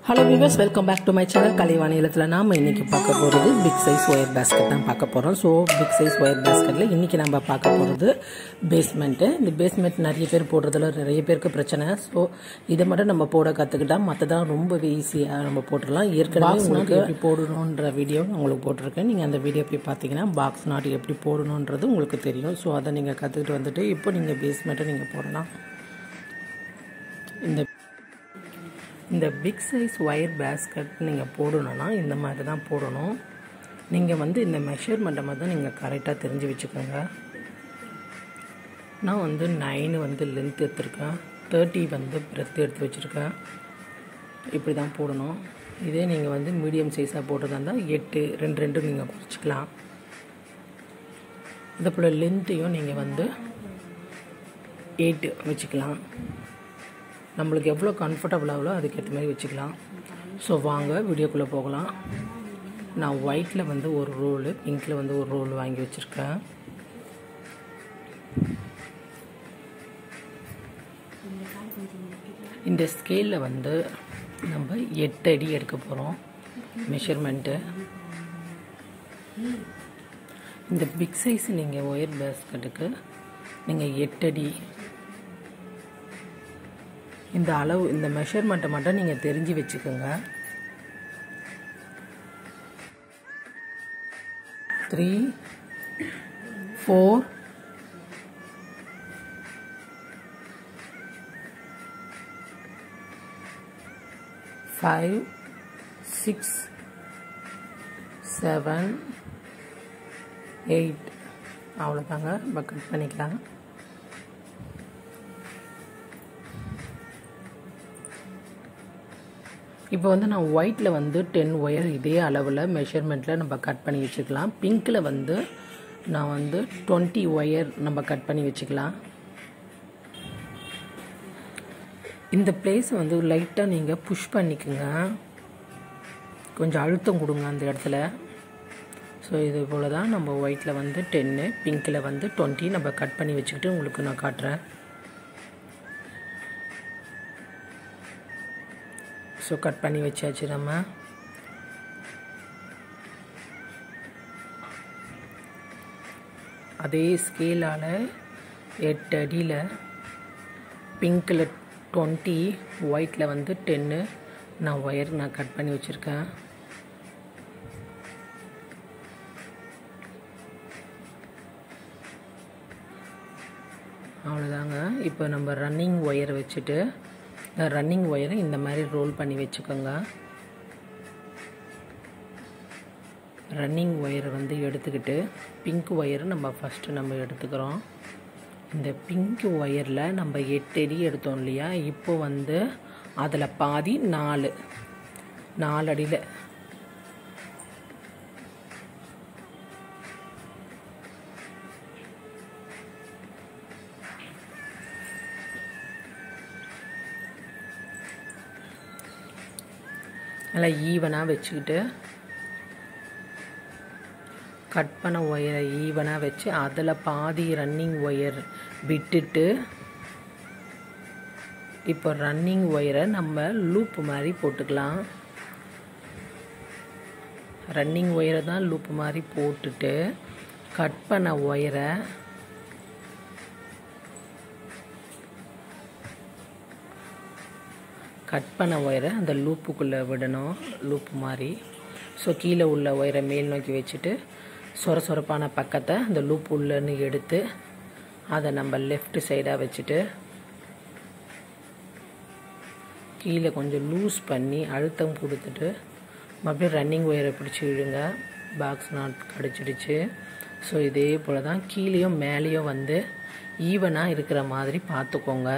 hello viewers welcome back to my channel Kalaivani இல்லத்தில் நாம் இன்றைக்கி பார்க்க போகிறது பிக் சைஸ் ஒயர் பேஸ்கெட் தான் பார்க்க போகிறோம் ஸோ பிக் சைஸ் ஒயர் பேஸ்கெட்டில் இன்றைக்கி நம்ம பார்க்க போகிறது பேஸ்மெண்ட்டு இந்த பேஸ்மெண்ட் நிறைய பேர் போடுறதுல நிறைய பேருக்கு பிரச்சனை ஸோ இதை மட்டும் நம்ம போட கற்றுக்கிட்டா மற்றதான் ரொம்பவே ஈஸியாக நம்ம போட்டுடலாம் ஏற்கனவே உங்களுக்கு எப்படி போடணுன்ற வீடியோ நான் உங்களுக்கு போட்டிருக்கேன் நீங்கள் அந்த வீடியோ போய் பார்த்தீங்கன்னா பாக்ஸ் நாட் எப்படி போடணுன்றது உங்களுக்கு தெரியும் ஸோ அதை நீங்கள் கற்றுக்கிட்டு வந்துட்டு இப்போ நீங்கள் பேஸ்மெண்ட்டை நீங்கள் போடலாம் இந்த இந்த பிக் சைஸ் ஒயர் பேஸ்கட் நீங்கள் போடணும்னா இந்த மாதிரி தான் போடணும் நீங்கள் வந்து இந்த மெஷர்மெண்ட்டை மட்டும் நீங்கள் கரெக்டாக தெரிஞ்சு வச்சுக்கோங்க நான் வந்து நைனு வந்து லென்த் எடுத்திருக்கேன் தேர்ட்டி வந்து பிரெத் எடுத்து வச்சுருக்கேன் இப்படி தான் போடணும் இதே நீங்கள் வந்து மீடியம் சைஸாக போடுறதா இருந்தால் எட்டு ரெண்டு ரெண்டு நீங்கள் குறைச்சிக்கலாம் இதே போல் லென்த்தையும் நீங்கள் வந்து எயிட்டு வச்சுக்கலாம் நம்மளுக்கு எவ்வளோ கம்ஃபர்டபுள் ஆகலோ அதுக்கேற்ற மாதிரி வச்சுக்கலாம் ஸோ வாங்க வீடியோக்குள்ளே போகலாம் நான் ஒயிட்டில் வந்து ஒரு ரோலு பிங்க்கில் வந்து ஒரு ரோல் வாங்கி வச்சுருக்கேன் இந்த ஸ்கேலில் வந்து நம்ம எட்டு அடி எடுக்க போகிறோம் மெஷர்மெண்ட்டு இந்த பிக் சைஸ் நீங்கள் ஒயர் பேஸ்கட்டுக்கு நீங்கள் எட்டு அடி இந்த அளவு இந்த மெஷர்மெண்ட்டை மட்டும் நீங்கள் தெரிஞ்சு வச்சுக்கோங்க three four five six seven eight அவ்வளோதாங்க இப்போ கட் பண்ணிக்கலாம் இப்போ வந்து நான் ஒயிட்டில் வந்து டென் ஒயர் இதே அளவில் மெஷர்மெண்ட்டில் நம்ம கட் பண்ணி வச்சுக்கலாம் பிங்க்கில் வந்து நான் வந்து டுவெண்ட்டி ஒயர் நம்ம கட் பண்ணி வச்சுக்கலாம் இந்த பிளேஸ் வந்து லைட்டாக நீங்கள் புஷ் பண்ணிக்கோங்க கொஞ்சம் அழுத்தம் கொடுங்க அந்த இடத்துல ஸோ இது போல் தான் நம்ம ஒயிட்டில் வந்து டென்னு பிங்க்கில் வந்து டுவெண்ட்டி நம்ம கட் பண்ணி வச்சுக்கிட்டு உங்களுக்கு நான் காட்டுறேன் ஸோ கட் பண்ணி வச்சாச்சு நம்ம அதே ஸ்கேலால் எட்டு அடியில் பிங்க்கில் டுவெண்ட்டி ஒயிட்டில் வந்து டென்னு நான் ஒயர் நான் கட் பண்ணி வச்சுருக்கேன் அவ்வளோதாங்க இப்போ நம்ம ரன்னிங் ஒயர் வச்சுட்டு ரன்னிங் ஒயரை இந்த மாதிரி ரோல் பண்ணி வச்சுக்கோங்க ரன்னிங் ஒயரை வந்து எடுத்துக்கிட்டு பிங்க் ஒயரை நம்ம ஃபஸ்ட்டு நம்ம எடுத்துக்கிறோம் இந்த பிங்க் ஒயரில் நம்ம எட்டு அடி எடுத்தோம் இல்லையா இப்போ வந்து அதில் பாதி நாலு நாலு அடியில் நல்லா ஈவனாக வச்சுக்கிட்டு கட் பண்ண ஒயரை ஈவனாக வச்சு அதில் பாதி ரன்னிங் ஒயர் விட்டுட்டு இப்போ ரன்னிங் ஒயரை நம்ம லூப் மாதிரி போட்டுக்கலாம் ரன்னிங் ஒயரை தான் லூப் மாதிரி போட்டுட்டு கட் பண்ண ஒயரை கட் பண்ண ஒயரை அந்த லூப்புக்குள்ளே விடணும் லூப்பு மாதிரி ஸோ கீழே உள்ள ஒயரை மேல் நோக்கி வச்சுட்டு சொர சொரப்பான பக்கத்தை அந்த லூப் உள்ளன்னு எடுத்து அதை நம்ம லெஃப்ட் சைடாக வச்சுட்டு கீழே கொஞ்சம் லூஸ் பண்ணி அழுத்தம் கொடுத்துட்டு மறுபடியும் ரன்னிங் ஒயரை பிடிச்சி விடுங்க பாக்ஸ் நாட் கடிச்சிடுச்சு ஸோ இதே போல் தான் கீழேயும் மேலேயும் வந்து ஈவனாக இருக்கிற மாதிரி பார்த்துக்கோங்க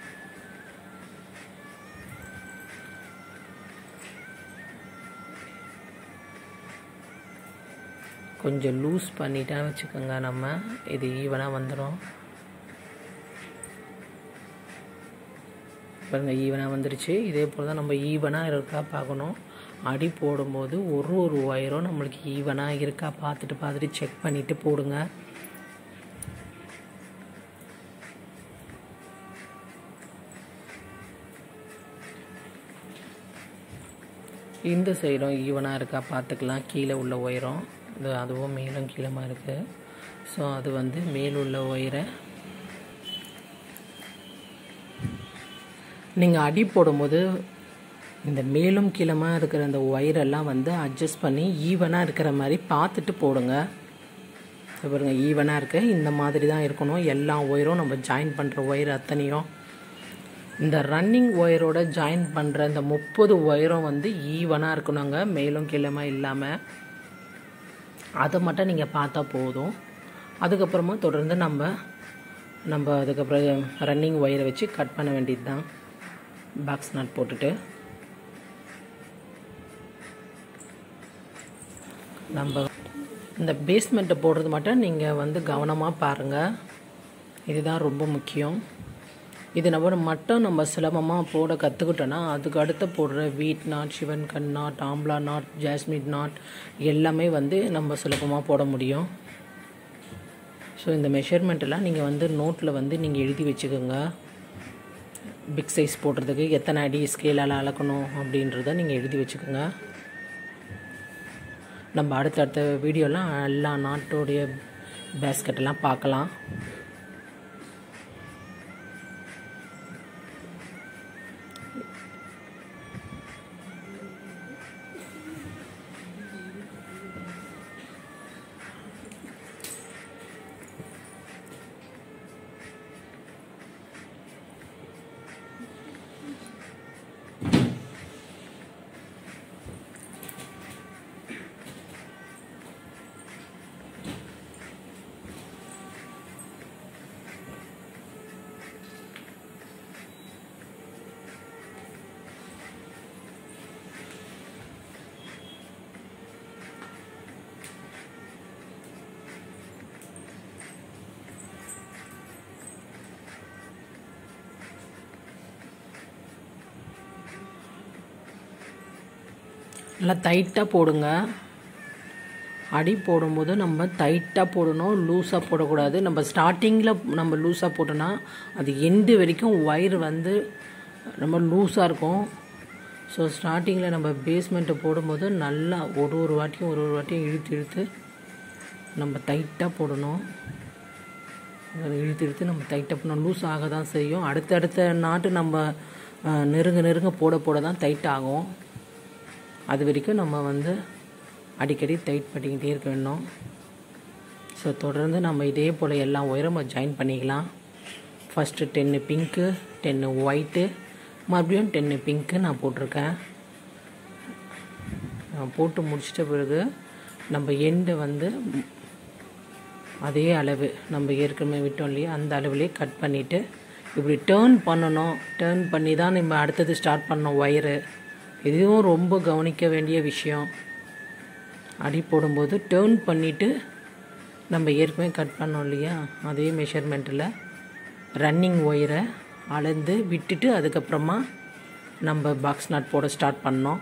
கொஞ்சம் லூஸ் பண்ணிட்டா வச்சுக்கோங்க நம்ம இது ஈவனாக வந்துடும் பாருங்கள் ஈவனாக வந்துருச்சு இதே போல் தான் நம்ம ஈவனாக இருக்கா பார்க்கணும் அடி போடும்போது ஒரு ஒரு ஒயரும் நம்மளுக்கு ஈவனாக இருக்கா பார்த்துட்டு பார்த்துட்டு செக் பண்ணிவிட்டு போடுங்க இந்த சைடும் ஈவனாக இருக்கா பார்த்துக்கலாம் கீழே உள்ள உயரம் இது அதுவும் மேலும் கீழமா இருக்குது ஸோ அது வந்து மேலுள்ள உயரை நீங்கள் அடி போடும்போது இந்த மேலும் கீழமா இருக்கிற அந்த ஒயரெல்லாம் வந்து அட்ஜஸ்ட் பண்ணி ஈவனாக இருக்கிற மாதிரி பார்த்துட்டு போடுங்க இது பாருங்க ஈவனாக இருக்கு இந்த மாதிரி தான் இருக்கணும் எல்லா ஒயரும் நம்ம ஜாயின் பண்ணுற ஒயர் அத்தனையும் இந்த ரன்னிங் ஒயரோட ஜாயின் பண்ணுற இந்த முப்பது ஒயரும் வந்து ஈவனாக இருக்கணுங்க மேலும் கீழமா இல்லாமல் அதை மட்டும் நீங்கள் பார்த்தா போதும் அதுக்கப்புறமா தொடர்ந்து நம்ம நம்ம அதுக்கப்புறம் ரன்னிங் ஒயரை வச்சு கட் பண்ண வேண்டியது தான் பாக்ஸ் நட் போட்டுட்டு நம்ம இந்த பேஸ்மெண்ட்டை போடுறது மட்டும் நீங்கள் வந்து கவனமாக பாருங்கள் இதுதான் ரொம்ப முக்கியம் இது நம்ம மட்டும் நம்ம சுலபமாக போட கற்றுக்கிட்டோன்னா அதுக்கு அடுத்து போடுற வீட் நாட் சிவன் கண் knot amla knot jasmine knot எல்லாமே வந்து நம்ம சுலபமாக போட முடியும் ஸோ இந்த மெஷர்மெண்ட்டெல்லாம் நீங்கள் வந்து நோட்டில் வந்து நீங்கள் எழுதி வச்சுக்கோங்க பிக் சைஸ் போடுறதுக்கு எத்தனை அடி ஸ்கேலால் அளக்கணும் அப்படின்றத நீங்கள் எழுதி வச்சுக்கோங்க நம்ம அடுத்தடுத்த வீடியோலாம் எல்லா நாட்டோடைய பேஸ்கெட்டெல்லாம் பார்க்கலாம் நல்லா டைட்டாக போடுங்க அடி போடும்போது நம்ம டைட்டாக போடணும் லூஸாக போடக்கூடாது நம்ம ஸ்டார்டிங்கில் நம்ம லூஸாக போட்டோன்னா அது எண்டு வரைக்கும் ஒயர் வந்து ரொம்ப லூஸாக இருக்கும் ஸோ ஸ்டார்டிங்கில் நம்ம பேஸ்மெண்ட்டை போடும்போது நல்லா ஒரு ஒரு வாட்டியும் ஒரு ஒரு வாட்டியும் இழுத்து இழுத்து நம்ம டைட்டாக போடணும் இழுத்து இழுத்து நம்ம டைட்டாக பண்ணணும் லூஸ் ஆக தான் செய்யும் அடுத்தடுத்த நாட்டு நம்ம அஹ், நெருங்க நெருங்க போட போட தான் டைட் ஆகும் அது வரைக்கும் நம்ம வந்து அடிக்கடி டைட் பண்ணிக்கிட்டே இருக்க வேண்டும் ஸோ தொடர்ந்து நம்ம இதே போல் எல்லா உயரமும் ஜாயின் பண்ணிக்கலாம் first ten pink ten white மறுபடியும் டென்னு பிங்க்கு நான் போட்டிருக்கேன் நான் போட்டு முடிச்சிட்ட பிறகு நம்ம எண்டை வந்து அதே அளவு நம்ம ஏற்கனவே விட்டோம் இல்லையா அந்த அளவுலேயே கட் பண்ணிவிட்டு இப்படி டேர்ன் பண்ணணும் டேர்ன் பண்ணி தான் நம்ம அடுத்தது ஸ்டார்ட் பண்ணோம் ஒயரு இதுவும் ரொம்ப கவனிக்க வேண்டிய விஷயம் அடி போடும்போது டேர்ன் பண்ணிவிட்டு நம்ம ஏற்கனவே கட் பண்ணோம் இல்லையா அதே மெஷர்மெண்ட்டில் ரன்னிங் ஒயரை அளந்து விட்டுட்டு அதுக்கப்புறமா நம்ம பாக்ஸ் நாட் போட ஸ்டார்ட் பண்ணோம்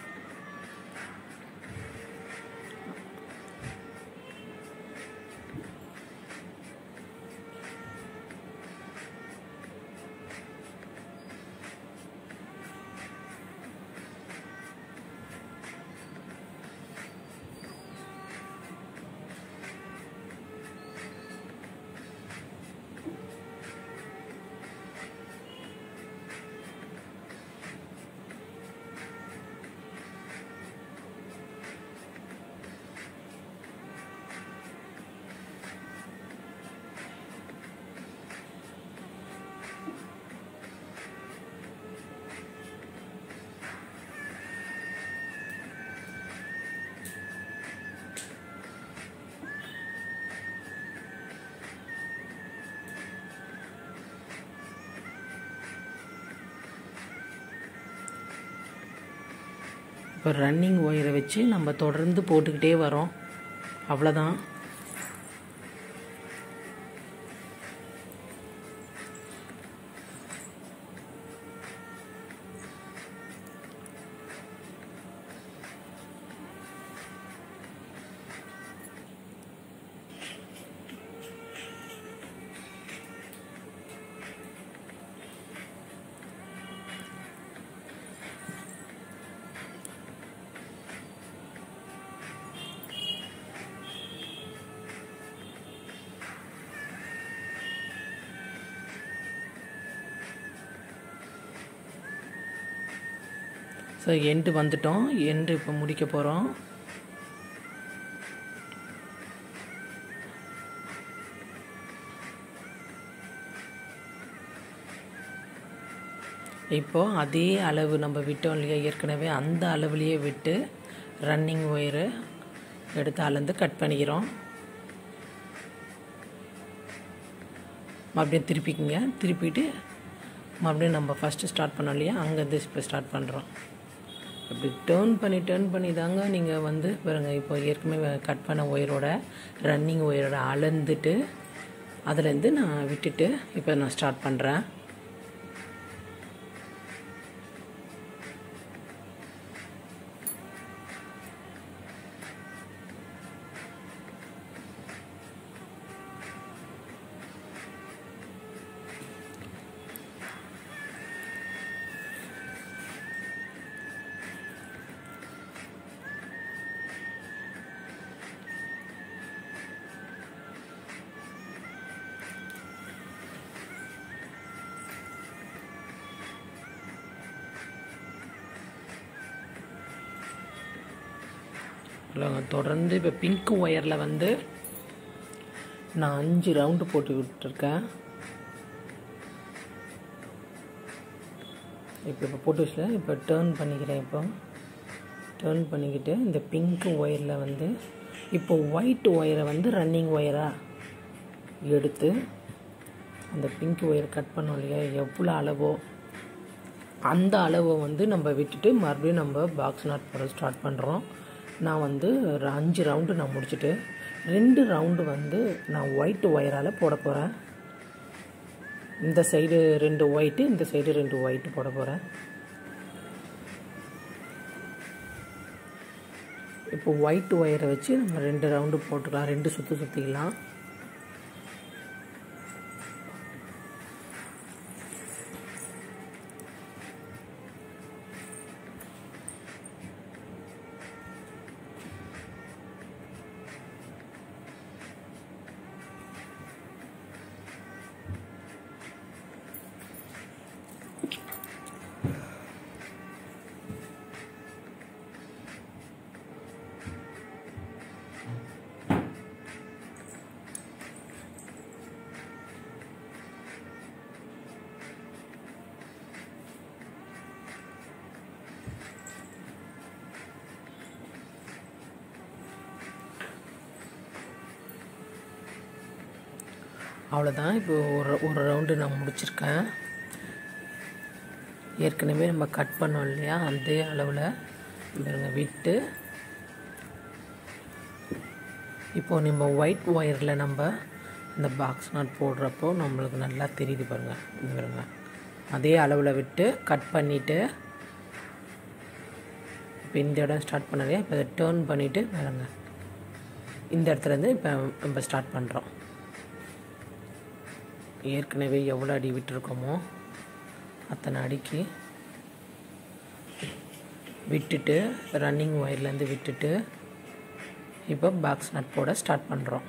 இப்போ ரன்னிங் ஒயரை வச்சு நம்ம தொடர்ந்து போட்டுக்கிட்டே வரோம் அவ்வளோதான் ஸோ எண்டு வந்துட்டோம் எண்டு இப்போ முடிக்க போகிறோம் இப்போது அதே அளவு நம்ம விட்டோம் இல்லையா ஏற்கனவே அந்த அளவுலேயே விட்டு ரன்னிங் ஒயரு எடுத்து அளந்து கட் பண்ணிக்கிறோம் மறுபடியும் திருப்பிக்குங்க திருப்பிட்டு மறுபடியும் நம்ம ஃபஸ்ட்டு ஸ்டார்ட் பண்ணோம் இல்லையா அங்கேருந்து இப்போ ஸ்டார்ட் பண்ணுறோம் இப்படி டேர்ன் பண்ணி டேர்ன் பண்ணி தாங்க நீங்கள் வந்து பாருங்க இப்போ ஏற்கனவே கட் பண்ண ஒயரோட ரன்னிங் ஒயரோட அளந்துட்டு அதுலேருந்து நான் விட்டுட்டு இப்போ நான் ஸ்டார்ட் பண்ணுறேன் இல்லைங்க தொடர்ந்து இப்போ பிங்க் ஒயரில் வந்து நான் அஞ்சு ரவுண்டு போட்டு விட்டுருக்கேன் இப்போ இப்போ போட்டு வச்சுல இப்போ டேர்ன் பண்ணிக்கிறேன் இப்போ டேர்ன் பண்ணிக்கிட்டு இந்த பிங்க் ஒயரில் வந்து இப்போ ஒயிட் ஒயரை வந்து ரன்னிங் ஒயராக எடுத்து அந்த பிங்க் ஒயர் கட் பண்ணோம் இல்லையா எவ்வளோ அளவோ அந்த அளவை வந்து நம்ம விட்டுட்டு மறுபடியும் நம்ம பாக்ஸ் நாட் போட ஸ்டார்ட் பண்ணுறோம் நான் வந்து ஒரு அஞ்சு ரவுண்டு நான் முடிச்சுட்டு ரெண்டு ரவுண்டு வந்து நான் ஒயிட் ஒயரால் போட போகிறேன் இந்த சைடு ரெண்டு ஒயிட்டு இந்த சைடு ரெண்டு ஒயிட்டு போட போகிறேன் இப்போ ஒயிட் ஒயரை வச்சு நம்ம ரெண்டு ரவுண்டு போட்டுக்கலாம் ரெண்டு சுற்று சுற்றிக்கலாம் அவ்வளோதான் இப்போ ஒரு ஒரு ரவுண்டு நான் முடிச்சிருக்கேன் ஏற்கனவே நம்ம கட் பண்ணோம் இல்லையா அதே அளவில் பாருங்க விட்டு இப்போது நம்ம ஒயிட் ஒயரில் நம்ம இந்த பாக்ஸ் நாட் போடுறப்போ நம்மளுக்கு நல்லா தெரியுது பாருங்கள் இது பாருங்க அதே அளவில் விட்டு கட் பண்ணிவிட்டு இப்போ இந்த இடம் ஸ்டார்ட் பண்ணலையா இப்போ இதை டேர்ன் பண்ணிவிட்டு பாருங்க இந்த இடத்துலேருந்து இப்போ நம்ம ஸ்டார்ட் பண்ணுறோம் ஏற்கனவே எவ்வளோ அடி விட்டுருக்கோமோ அத்தனை அடிக்கு விட்டுட்டு ரன்னிங் ஒயர்லேருந்து விட்டுட்டு இப்போ பாக்ஸ் நட் போட ஸ்டார்ட் பண்ணுறோம்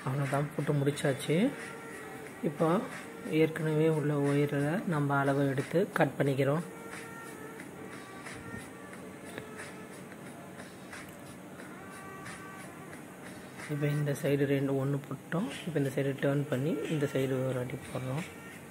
அவ்வளோதான் போட்டு முடிச்சாச்சு இப்போ ஏற்கனவே உள்ள ஒயரை நம்ம அளவு எடுத்து கட் பண்ணிக்கிறோம் இப்போ இந்த சைடு ரெண்டு ஒன்று போட்டோம் இப்போ இந்த சைடு டேர்ன் பண்ணி இந்த சைடு ஒரு அடி போடுறோம்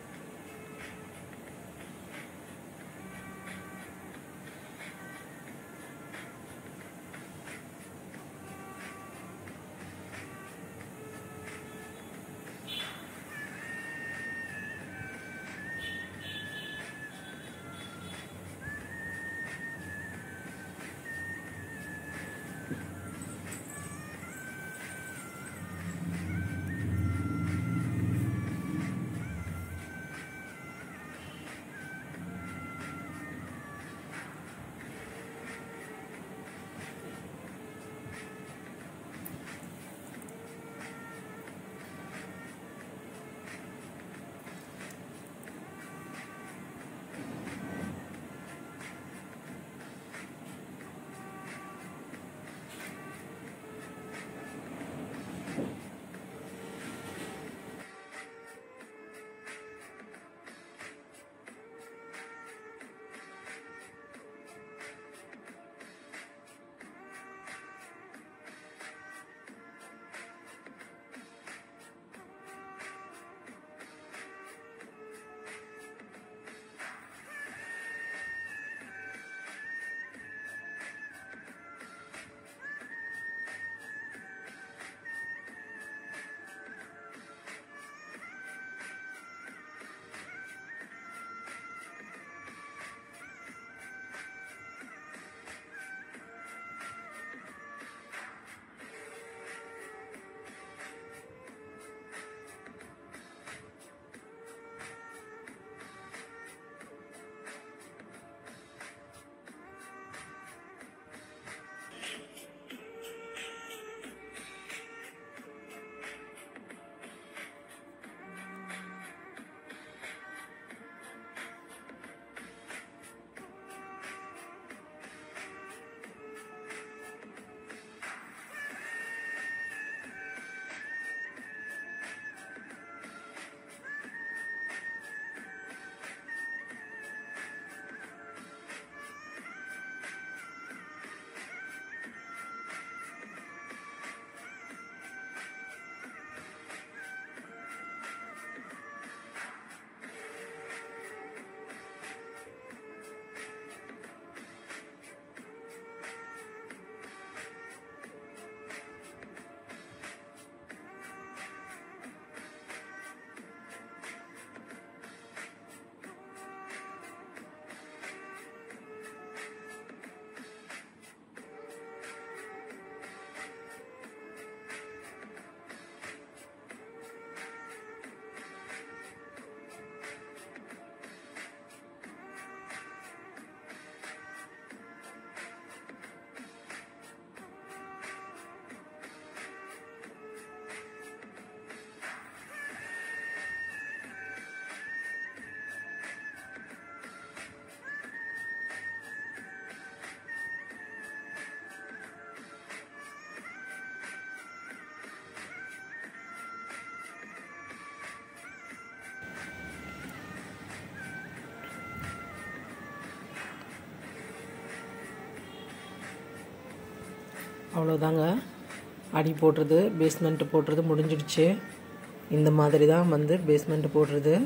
அவ்வளோதாங்க அடி போடுறது பேஸ்மெண்ட்டு போடுறது முடிஞ்சிடுச்சு இந்த மாதிரி தான் வந்து பேஸ்மெண்ட்டு போடுறது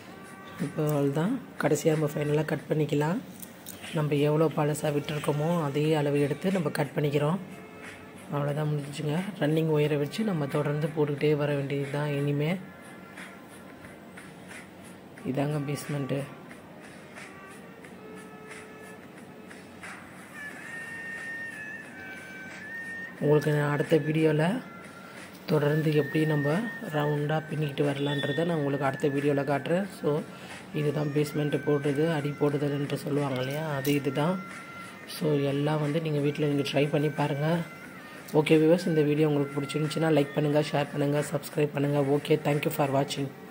இப்போ அவ்வளோதான் கடைசியாக நம்ம ஃபைனலாக கட் பண்ணிக்கலாம் நம்ம எவ்வளோ பழசாக விட்டுருக்கோமோ அதே அளவு எடுத்து நம்ம கட் பண்ணிக்கிறோம் அவ்வளோதான் முடிஞ்சுங்க ரன்னிங் ஒயரை வச்சு நம்ம தொடர்ந்து போட்டுக்கிட்டே வர வேண்டியது தான் இனிமே இதாங்க பேஸ்மெண்ட்டு உங்களுக்கு நான் அடுத்த வீடியோவில் தொடர்ந்து எப்படி நம்ம ரவுண்டாக பின்னிக்கிட்டு வரலான்றதை நான் உங்களுக்கு அடுத்த வீடியோவில் காட்டுறேன் ஸோ இதுதான் பேஸ்மெண்ட்டு போடுறது அடி போடுதல்ன்ட்டு சொல்லுவாங்க இல்லையா அது இதுதான் ஸோ எல்லாம் வந்து நீங்கள் வீட்டில் நீங்கள் ட்ரை பண்ணி பாருங்கள் ஓகே விவர்ஸ் இந்த வீடியோ உங்களுக்கு பிடிச்சிருந்துச்சின்னா லைக் பண்ணுங்கள் ஷேர் பண்ணுங்கள் சப்ஸ்கிரைப் பண்ணுங்கள் ஓகே தேங்க்யூ ஃபார் வாட்சிங்